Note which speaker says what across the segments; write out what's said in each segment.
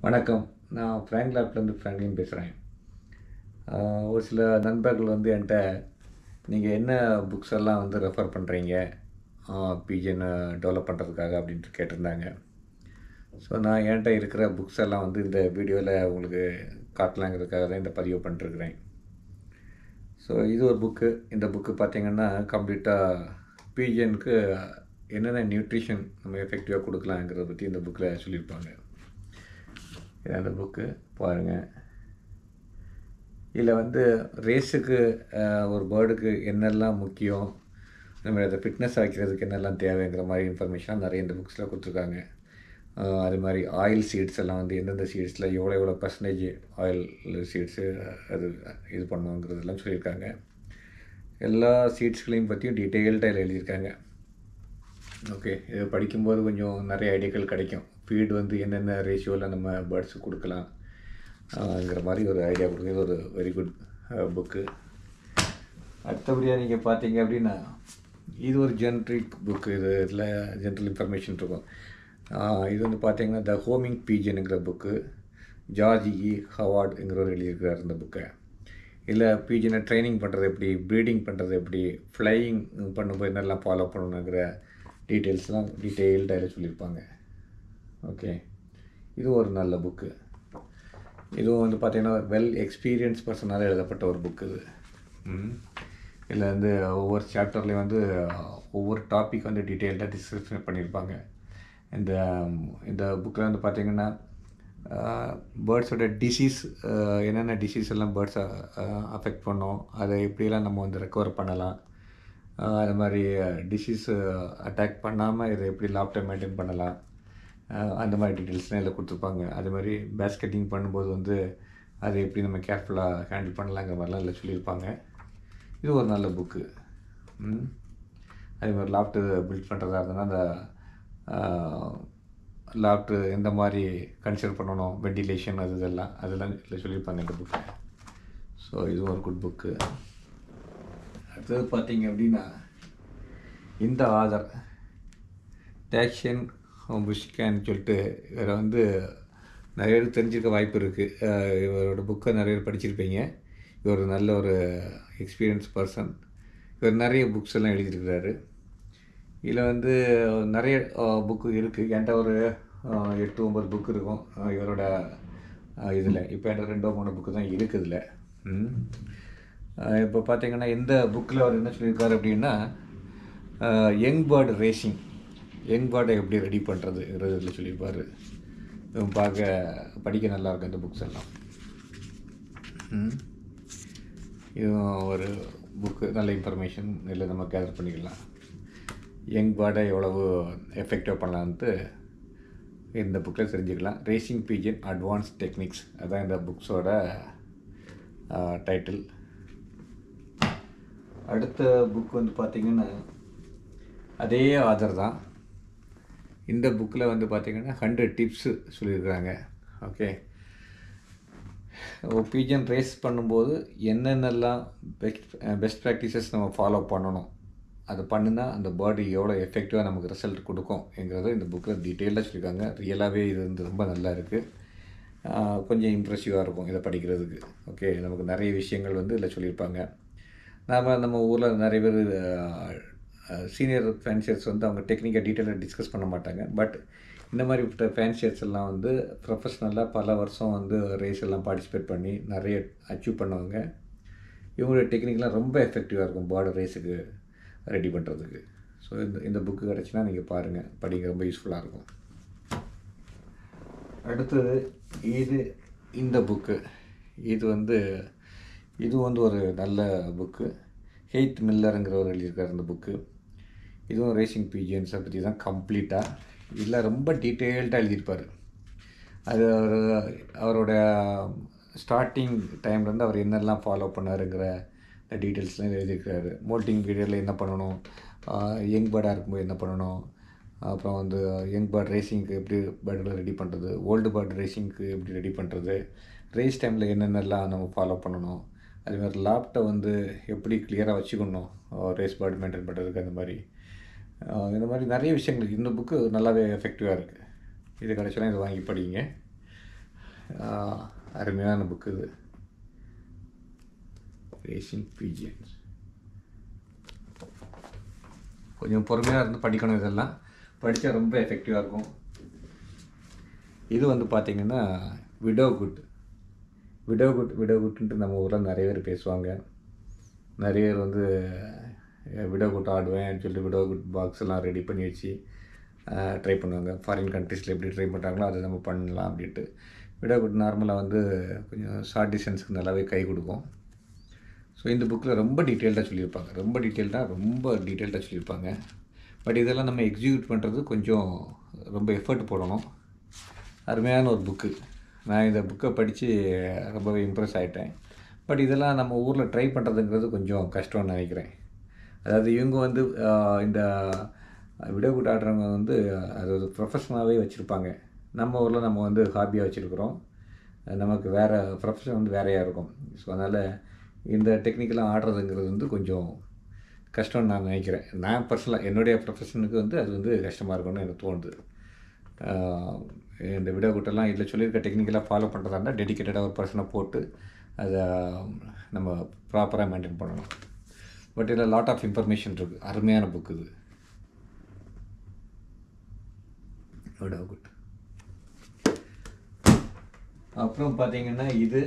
Speaker 1: வணக்கம் நான் Frank லேப்லேருந்து Franklin பேசுகிறேன் ஒரு சில நண்பர்கள் வந்து என்கிட்ட நீங்கள் என்ன புக்ஸ் எல்லாம் வந்து ரெஃபர் பண்ணுறீங்க பிஜிஎன் டெவலப் பண்ணுறதுக்காக அப்படின்ட்டு கேட்டிருந்தாங்க ஸோ நான் என்கிட்ட இருக்கிற புக்ஸ் எல்லாம் வந்து இந்த வீடியோவில் உங்களுக்கு காட்டலாங்கிறதுக்காக தான் இந்த பதிவு பண்ணிருக்கிறேன் ஸோ இது ஒரு புக்கு இந்த புக்கு பார்த்தீங்கன்னா கம்ப்ளீட்டாக பிஜிஎனுக்கு என்னென்ன நியூட்ரிஷன் நம்ம எஃபெக்டிவாக கொடுக்கலாங்கிறத பற்றி இந்த புக்கில் சொல்லியிருப்பாங்க இது அந்த புக்கு பாருங்கள் இதில் வந்து ரேஸுக்கு ஒரு பேர்டுக்கு என்னெல்லாம் முக்கியம் நம்ம அதை ஃபிட்னஸ் ஆக்கிறதுக்கு என்னெல்லாம் தேவைங்கிற மாதிரி இன்ஃபர்மேஷன் நிறைய இந்த புக்ஸில் கொடுத்துருக்காங்க அது மாதிரி ஆயில் சீட்ஸ் எல்லாம் வந்து எந்தெந்த சீட்ஸில் எவ்வளோ எவ்வளோ பர்சன்டேஜ் ஆயில் சீட்ஸு அது இது பண்ணுங்கிறதெல்லாம் சொல்லியிருக்காங்க எல்லா சீட்ஸ்களையும் பற்றியும் டீட்டெயில்டாக இதில் எழுதியிருக்காங்க ஓகே இது படிக்கும்போது கொஞ்சம் நிறைய ஐடியாக்கள் கிடைக்கும் ஃபீடு வந்து என்னென்ன ரேஷியோவில் நம்ம பேர்ட்ஸுக்கு கொடுக்கலாம் ங்கிற மாதிரி ஒரு ஐடியா கொடுக்குறது ஒரு வெரி குட் புக்கு அடுத்தபடியாக நீங்கள் பார்த்தீங்க அப்படின்னா இது ஒரு ஜென்ரிக் புக்கு இது இதில் ஜென்ரல் இன்ஃபர்மேஷன் இருக்கும் இது வந்து பார்த்தீங்கன்னா த ஹோமிங் பீஜனுங்கிற புக்கு ஜார்ஜ் இ ஹவார்டுங்கிறவர் எழுதியிருக்கிறார் இந்த புக்கை இல்லை பீஜனை ட்ரைனிங் பண்ணுறது எப்படி ப்ரீடிங் பண்ணுறது எப்படி ஃப்ளையிங் பண்ணும்போது என்னெல்லாம் ஃபாலோ பண்ணணுங்கிற டீட்டெயில்ஸ்லாம் டீட்டெயில்டாக இதில் சொல்லியிருப்பாங்க ஓகே இது ஒரு நல்ல புக்கு இதுவும் வந்து பார்த்திங்கன்னா வெல் எக்ஸ்பீரியன்ஸ் பர்சனால் எழுதப்பட்ட ஒரு புக்கு இது இதில் வந்து ஒவ்வொரு சாப்டர்லேயும் வந்து ஒவ்வொரு டாபிக் வந்து டீட்டெயில்டாக டிஸ்கிரிப்ஷன் பண்ணியிருப்பாங்க இந்த இந்த புக்கில் வந்து பார்த்திங்கன்னா பேர்ட்ஸோட டிசீஸ் என்னென்ன டிசீஸ் எல்லாம் பேர்ட்ஸை அஃபெக்ட் பண்ணோம் அதை எப்படியெல்லாம் நம்ம வந்து ரெக்கவர் பண்ணலாம் அது மாதிரி டிசீஸ் அட்டாக் பண்ணாமல் இதை எப்படி லாப் டைம் மெயின்டைன் பண்ணலாம் அந்த மாதிரி டீட்டெயில்ஸ்லாம் இதில் கொடுத்துருப்பாங்க அது மாதிரி பேஸ்கெட்டிங் பண்ணும்போது வந்து அதை எப்படி நம்ம கேர்ஃபுல்லாக ஹேண்டில் பண்ணலாங்கிற மாதிரிலாம் இதில் சொல்லியிருப்பாங்க இது ஒரு நல்ல புக்கு அதே மாதிரி லாஃப்ட்டு பில்ட் பண்ணுறதா இருந்ததுன்னா அந்த லாஃப்ட்டு எந்த மாதிரி கன்சிடர் பண்ணணும் வெண்டிலேஷன் அது இதெல்லாம் அதெல்லாம் இதில் சொல்லியிருப்பாங்க இந்த புக்கு ஸோ இதுவும் ஒரு குட் புக்கு அடுத்தது பார்த்தீங்க அப்படின்னா இந்த ஆதர் டேக்ஷன் புஷ்கான்னு சொல்லிட்டு இவரை வந்து நிறைய பேர் தெரிஞ்சிருக்க வாய்ப்பு இருக்குது இவரோட புக்கை நிறைய பேர் படிச்சிருப்பீங்க இவர் ஒரு நல்ல ஒரு எக்ஸ்பீரியன்ஸ் பர்சன் இவர் நிறைய புக்ஸ் எல்லாம் எழுதியிருக்கிறாரு இதில் வந்து நிறைய புக்கு இருக்குது என்கிட்ட ஒரு எட்டு ஒம்பது புக்கு இருக்கும் இவரோட இதில் இப்போ என்கிட்ட ரெண்டோ மூணு புக்கு தான் இருக்குது இதில் இப்போ பார்த்தீங்கன்னா இந்த புக்கில் அவர் என்ன சொல்லியிருக்காரு அப்படின்னா யங் பேர்டு ரேசிங் யங் பேர்டை எப்படி ரெடி பண்ணுறதுங்கிறது இதில் சொல்லியிருப்பார் பார்க்க படிக்க நல்லாயிருக்கும் இந்த புக்ஸ் எல்லாம் இதுவும் ஒரு புக்கு நல்ல இன்ஃபர்மேஷன் இதில் நம்ம கேதர் பண்ணிக்கலாம் யங் பேர்டை எவ்வளவு எஃபெக்டிவ் பண்ணலான்ட்டு இந்த புக்கில் தெரிஞ்சுக்கலாம் ரேசிங் பீஜன் அட்வான்ஸ் டெக்னிக்ஸ் அதான் இந்த புக்ஸோட டைட்டில் அடுத்த புக் வந்து பார்த்திங்கன்னா அதே ஆதர் தான் இந்த புக்கில் வந்து பார்த்திங்கன்னா ஹண்ட்ரட் டிப்ஸு சொல்லியிருக்கிறாங்க ஓகே பீஜன் ரேஸ் பண்ணும்போது என்னென்னலாம் பெஸ்ட் பெஸ்ட் ப்ராக்டிசஸ் நம்ம ஃபாலோ பண்ணணும் அது பண்ணுனா அந்த பாடி எவ்வளோ எஃபெக்டிவாக நமக்கு ரிசல்ட் கொடுக்கும்ங்கிறத இந்த புக்கில் டீட்டெயிலாக சொல்லியிருக்காங்க ரியலாகவே இது வந்து ரொம்ப நல்லா இருக்குது கொஞ்சம் இம்ப்ரெசிவாக இருக்கும் இதை படிக்கிறதுக்கு ஓகே நமக்கு நிறைய விஷயங்கள் வந்து இதில் சொல்லியிருப்பாங்க நாம் நம்ம ஊரில் நிறைய பேர் சீனியர் ஃபேன்சியர்ஸ் வந்து அவங்க டெக்னிக்காக டீட்டெயிலாக டிஸ்கஸ் பண்ண மாட்டாங்க பட் இந்த மாதிரி ஃபேன்சியர்ஸ் எல்லாம் வந்து ப்ரொஃபஷ்னலாக பல வருஷம் வந்து ரேஸ் எல்லாம் பார்ட்டிசிபேட் பண்ணி நிறைய அச்சீவ் பண்ணவங்க இவங்களுடைய டெக்னிக்லாம் ரொம்ப எஃபெக்டிவாக இருக்கும் பார்டர் ரேஸுக்கு ரெடி பண்ணுறதுக்கு ஸோ இந்த இந்த புக்கு கிடச்சினா நீங்கள் பாருங்கள் படிக்க ரொம்ப யூஸ்ஃபுல்லாக இருக்கும் அடுத்தது இது இந்த புக்கு இது வந்து இது வந்து ஒரு நல்ல புக்கு ஹெய்த் மில்லருங்கிறவர் எழுதியிருக்கார் இந்த புக்கு இதுவும் ரேசிங் பீஜியன்ஸை பற்றி தான் கம்ப்ளீட்டாக இதில் ரொம்ப டீட்டெயில்டாக எழுதியிருப்பார் அது அவர் அவரோட ஸ்டார்டிங் டைம்லேருந்து அவர் என்னெல்லாம் ஃபாலோ பண்ணாருங்கிற டீட்டெயில்ஸ்லாம் எழுதியிருக்காரு மோல்ட்டிங் பீரியடில் என்ன பண்ணணும் யங் பேர்டாக இருக்கும்போது என்ன பண்ணணும் அப்புறம் வந்து யங் பேர்ட் ரேசிங்க்கு எப்படி பேர்டுகளை ரெடி பண்ணுறது ஓல்டு பேர்ட் ரேசிங்க்கு எப்படி ரெடி பண்ணுறது ரேஸ் டைமில் என்னென்னலாம் நம்ம ஃபாலோ பண்ணணும் அதுமாதிரி லேப்டை வந்து எப்படி கிளியராக வச்சுக்கணும் ரேஸ் பேர்டு மெயின்டைன் பண்ணுறதுக்கு அந்த மாதிரி இந்த மாதிரி நிறைய விஷயங்கள் இந்த புக்கு நல்லாவே எஃபெக்டிவாக இருக்குது இது கிடச்சலாம் இதை வாங்கி படிங்க ஆஹ், அருமையான புக்கு இது ரேசிங் பீஜியன்ஸ் கொஞ்சம் பொறுமையாக இருந்து படிக்கணும் இதெல்லாம் படித்தா ரொம்ப எஃபெக்டிவாக இருக்கும் இது வந்து பார்த்தீங்கன்னா விடோ குட் விடோ குட் விடோ குட்ன்ட்டு நம்ம ஊரில் நிறைய பேர் பேசுவாங்க நிறைய பேர் வந்து விடோ குட் ஆடுவேன் சொல்லிட்டு விடோ குட் பாக்ஸ் எல்லாம் ரெடி பண்ணி வச்சு ட்ரை பண்ணுவாங்க ஃபாரின் கண்ட்ரீஸில் எப்படி ட்ரை பண்ணுறாங்களோ அதை நம்ம பண்ணலாம் அப்படின்ட்டு விடோ குட் நார்மலாக வந்து கொஞ்சம் ஷார்ட் டிஸ்டன்ஸுக்கு நல்லாவே கை கொடுக்கும் ஸோ இந்த புக்கில் ரொம்ப டீட்டெயில்டாக சொல்லியிருப்பாங்க ரொம்ப டீட்டெயில்டாக ரொம்ப டீட்டெயில்டாக சொல்லியிருப்பாங்க பட் இதெல்லாம் நம்ம எக்ஸிக்யூட் பண்ணுறது கொஞ்சம் ரொம்ப எஃபர்ட் போடணும் அருமையான ஒரு புக்கு நான் இந்த புக்கை படித்து ரொம்பவே இம்ப்ரெஸ் ஆகிட்டேன் பட் இதெல்லாம் நம்ம ஊரில் ட்ரை பண்ணுறதுங்கிறது கொஞ்சம் கஷ்டம்னு நினைக்கிறேன் அதாவது இவங்க வந்து ஆஹ், இந்த விடோ குட் ஆடுறவங்க வந்து அது ஒரு ப்ரொஃபஷனாகவே வச்சுருப்பாங்க நம்ம ஊரில் நம்ம வந்து ஹாபியாக வச்சுருக்குறோம் நமக்கு வேறு ப்ரொஃபஷன் வந்து வேறையாக இருக்கும் ஸோ அதனால் இந்த டெக்னிக்கலாக ஆடுறதுங்கிறது வந்து கொஞ்சம் கஷ்டம்னு நான் நினைக்கிறேன் நான் பர்சனலாக என்னுடைய ப்ரொஃபஷனுக்கு வந்து அது வந்து கஷ்டமாக இருக்கும்னு எனக்கு தோணுது ஆஹ் இந்த விடோ குட்டெல்லாம் இதில் சொல்லியிருக்க டெக்னிக்கலாக ஃபாலோ பண்ணுறதா இருந்தால் டெடிக்கேட்டடாக ஒரு பர்சனை போட்டு அதை நம்ம ப்ராப்பராக மெயின்டைன் பண்ணணும் பட் இதில் லாட் ஆஃப் இன்ஃபர்மேஷன் இருக்குது அருமையான புக் இது விடோ குட் அப்புறம் பார்த்தீங்கன்னா இது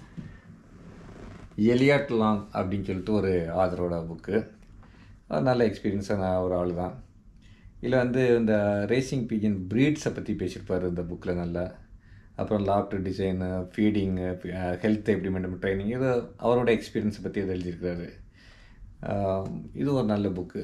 Speaker 1: எலியாட் லாங் அப்படின்னு சொல்லிட்டு ஒரு ஆதரோட புக்கு நல்ல எக்ஸ்பீரியன்ஸான ஒரு ஆள் தான் இதில் வந்து இந்த ரேசிங் பீஜன் ப்ரீட்ஸை பற்றி பேசியிருப்பார் இந்த புக்கில் நல்லா அப்புறம் லாஃப்ட் டிசைனு ஃபீடிங்கு ஹெல்த் எப்படி மெயின்டைன் ட்ரைனிங் இது அவரோட எக்ஸ்பீரியன்ஸை பற்றி இது எழுதியிருக்கிறாரு ஆஹ் இது ஒரு நல்ல புக்கு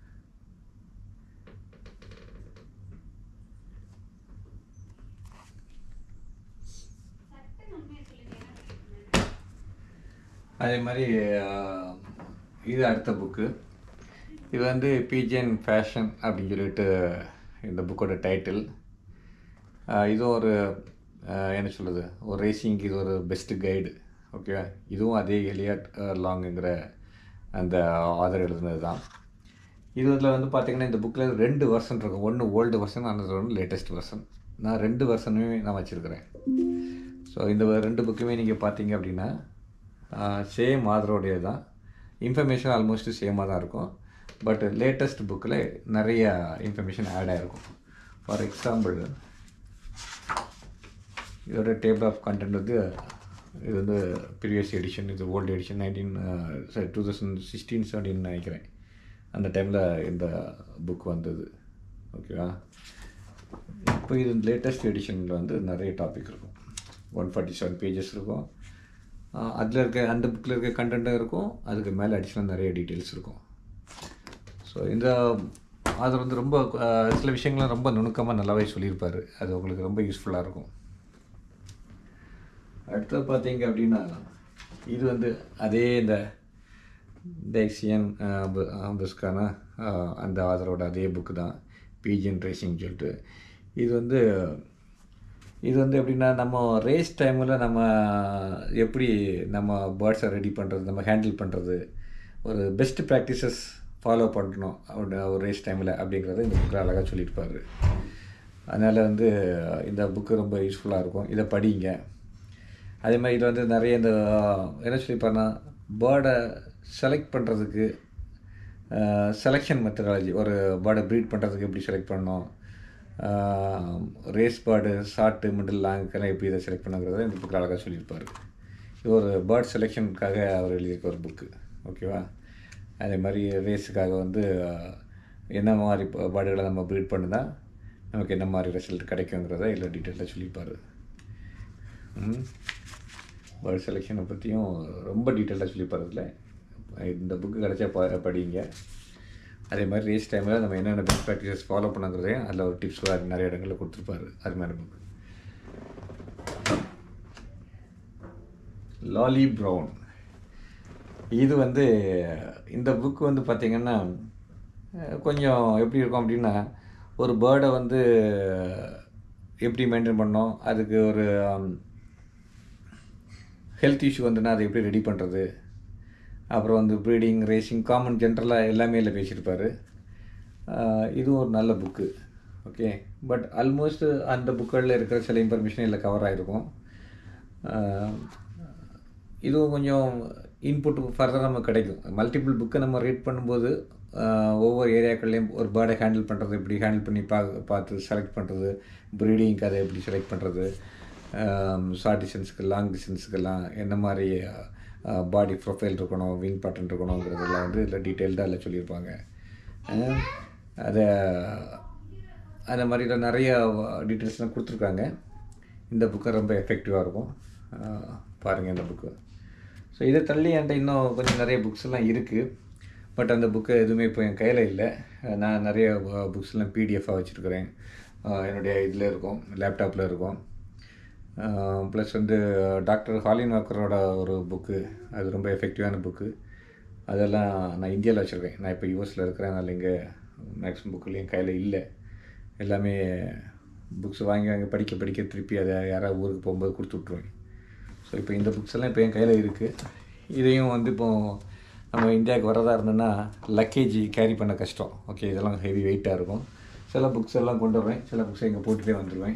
Speaker 1: அதே மாதிரி ஆஹ், இது அடுத்த புக்கு இது வந்து பிஜிஎன் ஃபேஷன் அப்படின்னு சொல்லிட்டு இந்த புக்கோட டைட்டில் இது ஒரு ஆஹ், என்ன சொல்கிறது ஒரு ரேசிங்க்கு இது ஒரு பெஸ்ட்டு கைடு ஓகே இதுவும் அதே எலியாட் லாங்குங்கிற அந்த ஆதர் எழுதுனது தான் இது இதில் வந்து பார்த்தீங்கன்னா இந்த புக்கில் ரெண்டு வெர்ஷன் இருக்கும் ஒன்று ஓல்டு வெர்ஷன் அனதர் ஒன்று லேட்டஸ்ட் வெர்ஷன் நான் ரெண்டு வெர்ஷனுமே நான் வச்சுருக்கிறேன் ஸோ இந்த ரெண்டு புக்குமே நீங்கள் பார்த்தீங்க அப்படின்னா சேம் ஆதரோடைய தான் இன்ஃபர்மேஷன் ஆல்மோஸ்ட் சேமாக தான் இருக்கும் பட் லேட்டஸ்ட் புக்கில் நிறைய இன்ஃபர்மேஷன் ஆட் ஆகிருக்கும் ஃபார் எக்ஸாம்பிள் இதோட டேபிள் ஆஃப் கண்டென்ட் வந்து இது வந்து ப்ரீவியஸ் எடிஷன் இது old edition nineteen sorry two thousand sixteen seventeen நினைக்கிறேன் அந்த டைமில் இந்த புக் வந்தது ஓகேவா இப்போ இது லேட்டஸ்ட் எடிஷனில் வந்து நிறைய டாபிக் இருக்கும் ஒன் ஃபார்ட்டி செவன் பேஜஸ் இருக்கும் அதில் இருக்க அந்த புக்கில் இருக்க கண்டென்ட்டும் இருக்கும் அதுக்கு மேலே அடிஷ்னல் நிறைய டீட்டெயில்ஸ் இருக்கும் ஸோ இந்த அது வந்து ரொம்ப அஹ், சில விஷயங்கள்லாம் ரொம்ப நுணுக்கமாக நல்லாவே சொல்லியிருப்பார் அது உங்களுக்கு ரொம்ப யூஸ்ஃபுல்லாக இருக்கும் அடுத்து பார்த்தீங்க அப்படின்னா இது வந்து அதே இந்த டெக்ஸியன் புஸ்கான அந்த ஆதரோட அதே புக்கு தான் பிஜிஎன் ரேசிங் சொல்லிட்டு இது வந்து இது வந்து எப்படின்னா நம்ம ரேஸ் டைமில் நம்ம எப்படி நம்ம பேர்ட்ஸை ரெடி பண்ணுறது நம்ம ஹேண்டில் பண்ணுறது ஒரு பெஸ்ட் ப்ராக்டிசஸ் ஃபாலோ பண்ணணும் அப்படி ஒரு ரேஸ் டைமில் அப்படிங்கிறத இந்த புக்கில் அழகாக சொல்லியிருப்பார் அதனால் வந்து இந்த புக்கு ரொம்ப யூஸ்ஃபுல்லாக இருக்கும் இதை படிங்க அதே மாதிரி இதில் வந்து நிறைய இந்த என்ன சொல்லியிருப்பாருன்னா பேர்டை செலக்ட் பண்ணுறதுக்கு செலெக்ஷன் மெத்தடாலஜி ஒரு பேர்டை ப்ரீட் பண்ணுறதுக்கு எப்படி செலக்ட் பண்ணணும் ரேஸ் பேர்டு ஷார்ட்டு மிடில் லாங்குக்கெல்லாம் எப்படி இதை செலக்ட் பண்ணுங்கிறத இந்த புக்கில் அழகாக சொல்லியிருப்பார் இது ஒரு பேர்ட் செலெக்ஷனுக்காக அவர் எழுதியிருக்க ஒரு புக்கு ஓகேவா அதே மாதிரி ரேஸுக்காக வந்து ஆஹ், என்ன மாதிரி பேர்டுகளை நம்ம ப்ரீட் பண்ணுனா நமக்கு என்ன மாதிரி ரிசல்ட் கிடைக்குங்கிறத இதில் டீட்டெயிலாக சொல்லியிருப்பார் பேர்ட் செலெக்ஷனை பற்றியும் ரொம்ப டீட்டெயிலாக சொல்லியிருப்பார் இதில் இந்த புக்கு கிடச்சா ப படிங்க அதே மாதிரி ரேஸ் டைமில் நம்ம என்னென்ன பெஸ்ட் ப்ராக்டிசஸ் ஃபாலோ பண்ணுங்கிறதையும் அதில் ஒரு டிப்ஸ் நிறைய இடங்களில் கொடுத்துருப்பாரு அது மாதிரி புக் லாலி ப்ரௌன் இது வந்து இந்த புக் வந்து பார்த்திங்கன்னா அஹ், கொஞ்சம் எப்படி இருக்கும் அப்படின்னா ஒரு பேர்டை வந்து எப்படி மெயின்டைன் பண்ணோம் அதுக்கு ஒரு ஹெல்த் இஷ்யூ வந்துன்னா அதை எப்படி ரெடி பண்ணுறது அப்புறம் வந்து ப்ரீடிங் ரேசிங் காமன் ஜென்ரலாக எல்லாமே இதில் பேசியிருப்பார் இதுவும் ஒரு நல்ல புக்கு ஓகே பட் ஆல்மோஸ்ட் அந்த புக்குகளில் இருக்கிற சில இன்ஃபர்மேஷன் இதில் கவர் ஆகிருக்கும் இதுவும் கொஞ்சம் இன்புட் ஃபர்தர் நமக்கு கிடைக்கும் மல்டிபிள் புக்கை நம்ம ரீட் பண்ணும்போது ஆஹ், ஒவ்வொரு ஏரியாக்கள்லேயும் ஒரு பேர்டை ஹேண்டில் பண்ணுறது எப்படி ஹேண்டில் பண்ணி பா பார்த்து செலக்ட் பண்ணுறது ப்ரீடிங் அதை எப்படி செலக்ட் பண்ணுறது ஷார்ட் டிஸ்டன்ஸுக்கு லாங் டிஸ்டன்ஸுக்கெல்லாம் என்ன மாதிரி பாடி ப்ரொஃபைல் இருக்கணும் விங் பேட்டர்ன் இருக்கணுங்கிறதெல்லாம் வந்து இதில் டீட்டெயில்டாக அதில் சொல்லியிருப்பாங்க ஆஹ், அதை அந்த மாதிரி நிறைய டீட்டெயில்ஸ்லாம் கொடுத்துருக்காங்க இந்த புக்கு ரொம்ப எஃபெக்டிவாக இருக்கும் பாருங்கள் இந்த புக்கு ஸோ இதை தள்ளி என்கிட்ட இன்னும் கொஞ்சம் நிறைய புக்ஸ் எல்லாம் இருக்குது பட் அந்த புக்கு எதுவுமே இப்போ என் கையில் இல்லை நான் நிறைய புக்ஸ்லாம் பிடிஎஃபாக வச்சுருக்கிறேன் என்னுடைய இதில் இருக்கும் லேப்டாப்பில் இருக்கும் ப்ளஸ் வந்து டாக்டர் ஹாலின் வாக்கரோட ஒரு புக்கு அது ரொம்ப எஃபெக்டிவான புக்கு அதெல்லாம் நான் இந்தியாவில் வச்சுருக்கேன் நான் இப்போ யூஎஸில் இருக்கிறேன் அதனால் இங்கே மேக்ஸிமம் புக்கில் என் கையில் இல்லை எல்லாமே புக்ஸ் வாங்கி வாங்கி படிக்க படிக்க திருப்பி அதை யாராவது ஊருக்கு போகும்போது கொடுத்து விட்ருவேன் ஸோ இப்போ இந்த புக்ஸ் எல்லாம் இப்போ என் கையில் இருக்குது இதையும் வந்து இப்போ நம்ம இந்தியாவுக்கு வரதா இருந்ததுன்னா லக்கேஜ் கேரி பண்ண கஷ்டம் ஓகே இதெல்லாம் ஹெவி வெயிட்டாக இருக்கும் சில புக்ஸ் எல்லாம் கொண்டு வருவேன் சில புக்ஸை இங்கே போட்டுகிட்டே வந்துடுவேன்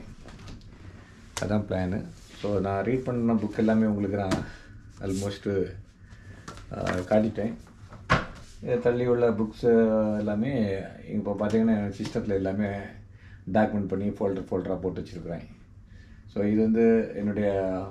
Speaker 1: அதான் பிளானு ஸோ நான் ரீட் பண்ண புக் எல்லாமே உங்களுக்கு நான் ஆல்மோஸ்ட்டு காட்டிட்டேன் இதை தள்ளி உள்ள புக்ஸு எல்லாமே இப்போ பார்த்தீங்கன்னா என் சிஸ்டத்தில் எல்லாமே டாக்குமெண்ட் பண்ணி ஃபோல்டர் ஃபோல்டராக போட்டு வச்சுருக்கிறேன் ஸோ இது வந்து என்னுடைய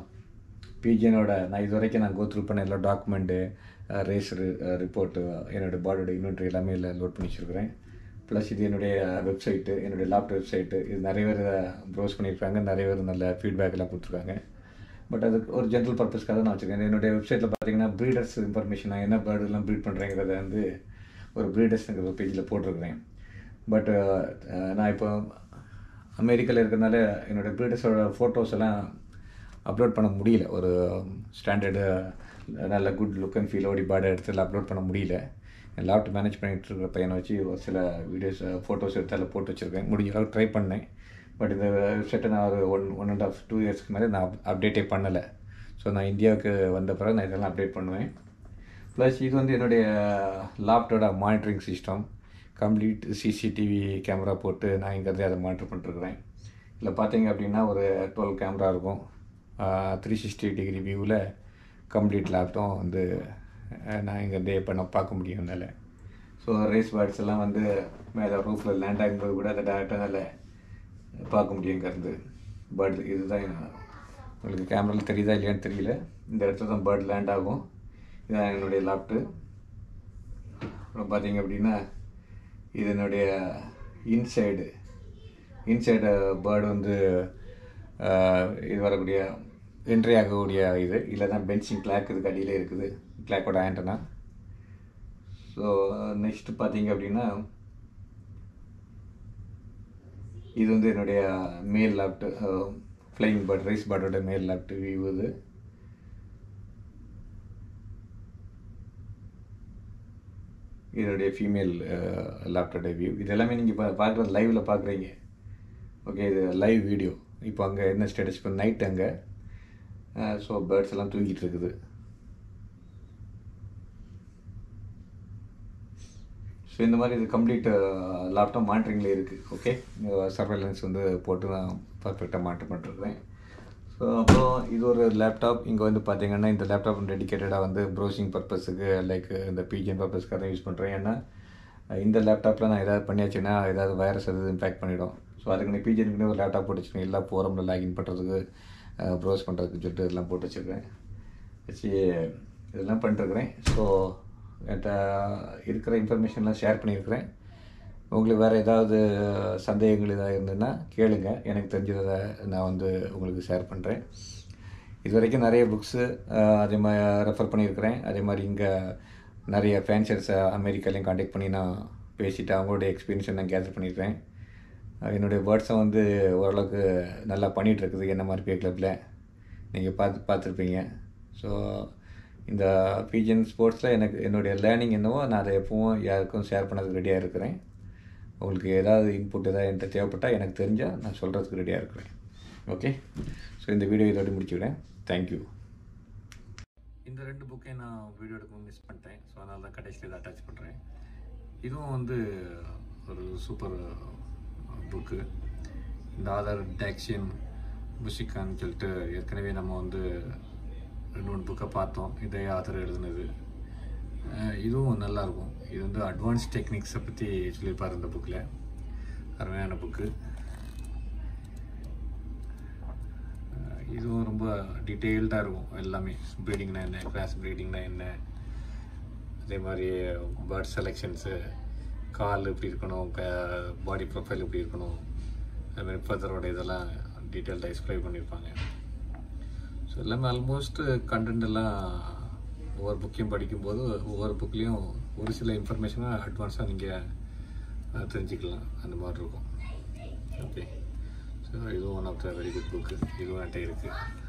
Speaker 1: பிஜியனோட நான் இது வரைக்கும் நான் கோத்ரூ பண்ண எல்லா டாக்குமெண்ட்டு ரேஸ் ரிப்போர்ட்டு என்னோடய பாடியோட இன்வென்ட்ரி எல்லாமே இதில் லோட் பண்ணி வச்சுருக்கிறேன் ப்ளஸ் இது என்னுடைய வெப்சைட்டு என்னுடைய லேப்டாப் வெப்சைட்டு இது நிறைய பேர் ப்ரௌஸ் பண்ணியிருக்காங்க நிறைய பேர் நல்ல ஃபீட்பேக் எல்லாம் கொடுத்துருக்காங்க பட் அதுக்கு ஒரு ஜென்ரல் பர்பஸ்க்காக நான் வச்சுருக்கேன் என்னுடைய வெப்சைட்டில் பார்த்தீங்கன்னா ப்ரீடர்ஸ் இன்ஃபர்மேஷன் நான் என்ன பேர்டெல்லாம் ப்ரீட் பண்ணுறேங்கிறத வந்து ஒரு ப்ரீடர்ஸ்ங்கிற ஒரு பேஜில் போட்டிருக்கிறேன் பட் நான் இப்போ அமெரிக்காவில் இருக்கிறனால என்னோடய ப்ரீடர்ஸோட ஃபோட்டோஸ் எல்லாம் அப்லோட் பண்ண முடியல ஒரு ஸ்டாண்டர்டு நல்ல குட் லுக் அண்ட் ஃபீலோடி பேர்டை எடுத்து அப்லோட் பண்ண முடியல என் லேப்டாப் மேனேஜ் பண்ணிகிட்டு இருக்கிற பையனை வச்சு ஒரு சில வீடியோஸ் ஃபோட்டோஸ் எடுத்து அதில் போட்டு வச்சுருக்கேன் முடிஞ்ச அளவுக்கு ட்ரை பண்ணேன் பட் இந்த வெப்சைட்டை நான் ஒரு one one and half two இயர்ஸ்க்கு மேலே நான் அப்டேட்டே பண்ணலை ஸோ நான் இந்தியாவுக்கு வந்த பிறகு நான் இதெல்லாம் அப்டேட் பண்ணுவேன் ப்ளஸ் இது வந்து என்னுடைய லேப்டாப்போட monitoring system complete CCTV camera போட்டு நான் இங்கேருந்து அதை மானிட்டர் பண்ணிட்டுருக்குறேன் இதில் பார்த்தீங்க அப்படின்னா ஒரு டுவெல் கேமரா இருக்கும் த்ரீ சிக்ஸ்டி டிகிரி வியூவில் கம்ப்ளீட் லேப்டாப் வந்து அஹ், நான் இங்கேருந்தே இப்போ நான் பார்க்க முடியும் என்னால் ஸோ ரேஸ் பேர்ட்ஸ் எல்லாம் வந்து மேலே ரூஃபில் லேண்ட் ஆகும்போது கூட அதை டேரெக்டாக என்னால் பார்க்க முடியும் இங்கேருந்து பேர்டு இதுதான் உங்களுக்கு கேமராவில் தெரியுதா இல்லையான்னு தெரியல இந்த இடத்துல தான் பேர்ட் லேண்ட் ஆகும் இதுதான் என்னுடைய லேப்டு அப்புறம் பார்த்தீங்க அப்படின்னா இது என்னுடைய இன்சைடு இன்சைடு பேர்டு வந்து ஆஹ், இது வரக்கூடிய என்ட்ரி ஆகக்கூடிய இது இதில் தான் பென்சிங் கிளாக் இதுக்கு அடியிலே இருக்குது கிளாக்கோட ஆண்டனா ஸோ நெக்ஸ்ட் பார்த்தீங்க அப்படின்னா இது வந்து என்னுடைய male loft flying bird race பேர்டோட மேல் லேப்டு வியூ இது இதனுடைய ஃபீமேல் லேப்டாப் வியூ இது எல்லாமே நீங்கள் பா பார்க்குறது லைவில் பார்க்குறீங்க ஓகே இது லைவ் வீடியோ இப்போ அங்கே என்ன ஸ்டேட்டஸ் இப்போ நைட் அங்கே ஸோ பேர்ட்ஸ் எல்லாம் தூங்கிட்டு இருக்குது ஸோ இந்த மாதிரி இது கம்ப்ளீட் லேப்டாப் மானிட்டரிங்கில் இருக்குது ஓகே சர்வேலன்ஸ் வந்து போட்டு நான் பர்ஃபெக்டாக மானிட்டர் பண்ணிருக்கிறேன் ஸோ அப்புறம் இது ஒரு லேப்டாப் இங்கே வந்து பார்த்தீங்கன்னா இந்த லேப்டாப் டெடிக்கேட்டடாக வந்து ப்ரௌசிங் பர்பஸுக்கு லைக் இந்த பிஜிஎன் பர்பஸ்க்காக தான் யூஸ் பண்ணுறேன் ஏன்னா இந்த லேப்டாப்பில் நான் ஏதாவது பண்ணியாச்சுன்னா ஏதாவது வைரஸ் எதாவது இம்பேக்ட் பண்ணிடும் ஸோ அதுக்கு நீ பிஜிஎனுக்குன்னு ஒரு லேப்டாப் போட்டு வச்சுருக்கேன் எல்லா ஃபோரமில் லாகின் பண்ணுறதுக்கு ப்ரௌஸ் பண்ணுறதுக்கு சொல்லிட்டு இதெல்லாம் போட்டு வச்சுருக்கேன் வச்சு இதெல்லாம் பண்ணிட்டுருக்குறேன் ஸோ என்கிட்ட இருக்கிற இன்ஃபர்மேஷன்லாம் ஷேர் பண்ணியிருக்கிறேன் உங்களுக்கு வேறு ஏதாவது சந்தேகங்கள் ஏதாவது இருந்ததுன்னா கேளுங்க எனக்கு தெரிஞ்சதை நான் வந்து உங்களுக்கு ஷேர் பண்ணுறேன் இது வரைக்கும் நிறைய புக்ஸு அதே மாதிரி ரெஃபர் பண்ணியிருக்கிறேன் அதே மாதிரி இங்கே நிறைய ஃபேன்சர்ஸை அமெரிக்காலையும் காண்டாக்ட் பண்ணி நான் பேசிவிட்டு அவங்களுடைய எக்ஸ்பீரியன்ஸை நான் கேதர் பண்ணியிருக்கேன் என்னுடைய வேர்ட்ஸை வந்து ஓரளவுக்கு நல்லா பண்ணிகிட்டு இருக்குது என்ன மாதிரி பே கிளப்பில் நீங்கள் பார்த்து பார்த்துருப்பீங்க ஸோ இந்த பிஜிஎன் ஸ்போர்ட்ஸில் எனக்கு என்னுடைய லேர்னிங் என்னவோ நான் அதை எப்பவும் யாருக்கும் ஷேர் பண்ணதுக்கு ரெடியாக இருக்கிறேன் உங்களுக்கு ஏதாவது இன்புட் ஏதாவது என்கிட்ட தேவைப்பட்டால் எனக்கு தெரிஞ்சால் நான் சொல்கிறதுக்கு ரெடியாக இருக்கிறேன் ஓகே ஸோ இந்த வீடியோ இதோட முடிச்சுக்கிறேன் தேங்க்யூ இந்த ரெண்டு புக்கையும் நான் வீடியோ எடுக்க மிஸ் பண்ணிட்டேன் ஸோ அதனால தான் கடைசியில் இதை அட்டாச் பண்ணுறேன் இதுவும் வந்து ஒரு சூப்பர் புக்கு இந்த ஆதர் டேக்ஷியன் புஷிகான்னு சொல்லிட்டு ஏற்கனவே நம்ம வந்து ரெண்டு மூணு புக்கை பார்த்தோம் இதே ஆத்தர் எழுதுனது அஹ் இதுவும் நல்லாயிருக்கும் இது வந்து அட்வான்ஸ் டெக்னிக்ஸை பற்றி சொல்லியிருப்பார் இந்த புக்கில் அருமையான புக்கு இதுவும் ரொம்ப டீட்டெயில்டாக இருக்கும் எல்லாமே ப்ரீடிங்னா என்ன கிராஸ் ப்ரீடிங்னா என்ன அதே மாதிரி பேர்ட் செலெக்ஷன்ஸு கால் எப்படி இருக்கணும் பாடி ப்ரொஃபைல் எப்படி இருக்கணும் அது மாதிரி ஃபர்தரோட இதெல்லாம் டீட்டெயில்டாக எக்ஸ்பிளைன் பண்ணியிருப்பாங்க ஸோ எல்லாமே ஆல்மோஸ்ட் கண்டென்ட் எல்லாம் ஒவ்வொரு புக்கையும் படிக்கும்போது ஒவ்வொரு புக்லேயும் ஒரு சில இன்ஃபர்மேஷனாக அட்வான்ஸாக நீங்கள் தெரிஞ்சுக்கலாம் அந்த மாதிரி இருக்கும் ஓகே ஸோ இதுவும் one of the very good book இதுவும் என்கிட்ட இருக்குது